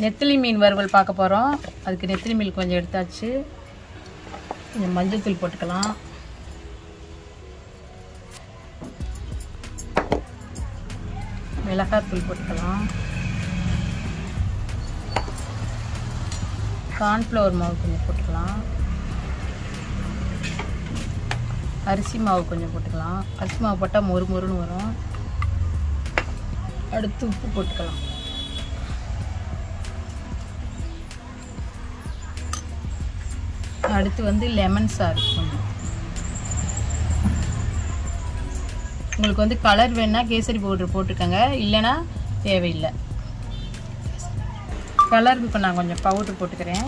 நெத்திலி மீன் வறுவல் பார்க்க போகிறோம் அதுக்கு நெத்திலி மீன் கொஞ்சம் எடுத்தாச்சு கொஞ்சம் மஞ்சள் தூள் போட்டுக்கலாம் மிளகாய் தூள் போட்டுக்கலாம் கார்ன்ஃப்ளவர் மாவு கொஞ்சம் போட்டுக்கலாம் அரிசி மாவு கொஞ்சம் போட்டுக்கலாம் அரிசி மாவு போட்டால் மொறு மொறுன்னு வரும் அடுத்து உப்பு போட்டுக்கலாம் அடுத்து வந்து லெமன் சாறு கொஞ்சம் உங்களுக்கு வந்து கலர் வேணா கேசரி பவுடர் போட்டுக்கோங்க இல்லைன்னா தேவையில்லை கலருக்கு இப்போ நான் கொஞ்சம் பவுட்ரு போட்டுக்கிறேன்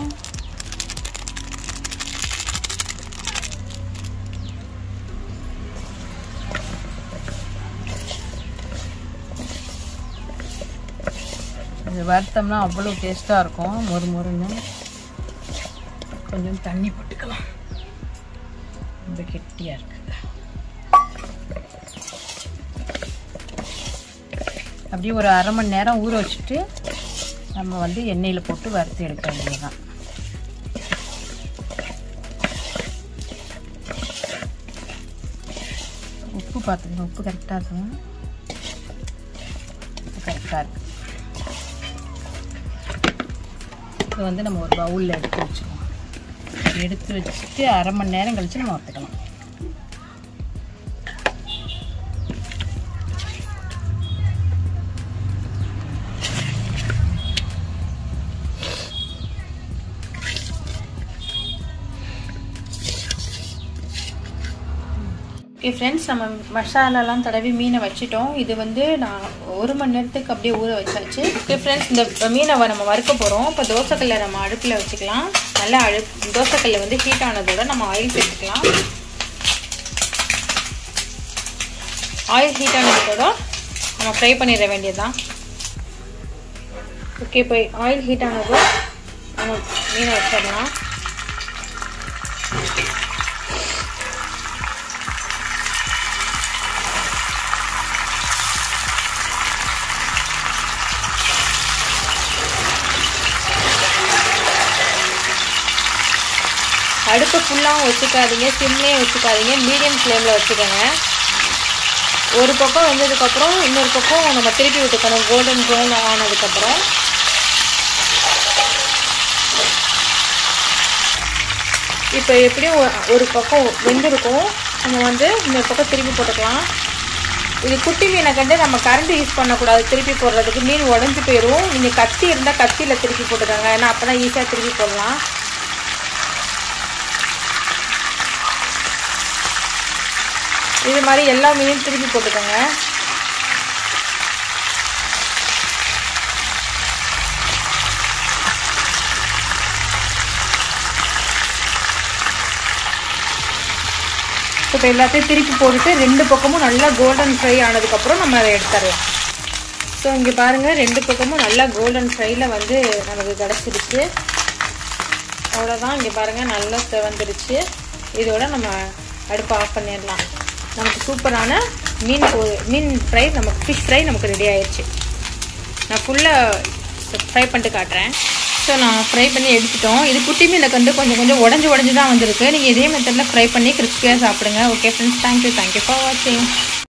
இது வறுத்தோம்னா அவ்வளோ டேஸ்ட்டாக இருக்கும் மொறு மொறுன்னு கொஞ்சம் தண்ணி போட்டுக்கலாம் ரொம்ப கெட்டியாக இருக்குது அப்படியே ஒரு அரை மணி நேரம் ஊற வச்சுட்டு நம்ம வந்து எண்ணெயில் போட்டு வறுத்து எடுக்க வேண்டியதுதான் உப்பு பார்த்துக்கங்க உப்பு கரெக்டாக இருக்கணும் உப்பு கரெக்டாக இருக்கு இதை வந்து நம்ம ஒரு பவுலில் எடுத்து வச்சுக்கோம் எடுத்து வச்சுட்டு அரை மணி நேரம் கழித்து நம்ம வறுத்துக்கலாம் ஓகே ஃப்ரெண்ட்ஸ் நம்ம மசாலாலாம் தடவி மீனை வச்சுட்டோம் இது வந்து நான் ஒரு மணி நேரத்துக்கு அப்படியே ஊற வச்சாச்சு ஓகே ஃப்ரெண்ட்ஸ் இந்த மீனை வ- நம்ம வறுக்க போகிறோம் இப்போ தோசைக்கல்லை நம்ம அடுப்பில் வச்சுக்கலாம் நல்லா அழு தோசைக்கல்லை வந்து ஹீட் ஆனதோட நம்ம ஆயில் சேர்த்துக்கலாம் ஆயில் ஹீட் ஆனதோட நம்ம ஃப்ரை பண்ணிட வேண்டியதுதான் ஓகே இப்போ ஆயில் ஹீட் ஆனதும் நம்ம மீனை வச்சிடலாம் அடுப்பு ஃபுல்லாகவும் வச்சுக்காதீங்க சிம்லேயும் வச்சுக்காதீங்க மீடியம் ஃப்ளேமில் வச்சுக்கோங்க ஒரு பக்கம் வெந்ததுக்கப்புறம் இன்னொரு பக்கம் நம்ம திருப்பி விட்டுக்கணும் கோல்டன் ப்ரௌன் ஆனதுக்கப்புறம் இப்போ எப்படியும் ஒ- ஒரு பக்கம் வெந்திருக்கும் நம்ம வந்து இன்னொரு பக்கம் திருப்பி போட்டுக்கலாம் இது குட்டி மீனை கண்டு நம்ம கரண்ட் யூஸ் பண்ணக்கூடாது திருப்பி போடுறதுக்கு மீன் உடஞ்சி போயிடும் நீங்கள் கத்தி இருந்தால் கத்தியில் திருப்பி போட்டுக்கோங்க ஏன்னா அப்போ தான் ஈஸியாக திருப்பி போடலாம் இது மாதிரி எல்லா மீனையும் திருப்பி போட்டுக்கோங்க இப்போ எல்லாத்தையும் திருப்பி போட்டுட்டு ரெண்டு பக்கமும் நல்லா கோல்டன் ஃப்ரை ஆனதுக்கப்புறம் நம்ம அதை எடுத்துடலாம் ஸோ இங்கே பாருங்கள் ரெண்டு பக்கமும் நல்லா கோல்டன் ஃப்ரையில் வந்து நமக்கு கிடச்சிருச்சு அவ்வளோதான் இங்கே பாருங்கள் நல்லா செவந்துருச்சு இதோட நம்ம அடுப்பை ஆஃப் பண்ணிடலாம் நமக்கு சூப்பரான மீன் பொ- மீன் ஃப்ரை நமக்கு ஃபிஷ் ஃப்ரை நமக்கு ரெடி ஆயிடுச்சு நான் ஃபுல்லாக ஃப்ரை பண்ணிட்டு காட்டுறேன் ஸோ நான் ஃப்ரை பண்ணி எடுத்துட்டோம் இது குட்டி மீனுக்கு வந்து கொஞ்சம் கொஞ்சம் உடஞ்சி உடஞ்சி தான் வந்திருக்கு நீங்கள் இதே மெத்தடில் ஃப்ரை பண்ணி கிறிஸ்பியாக சாப்பிடுங்க okay friends thank you thank you for வாட்சிங்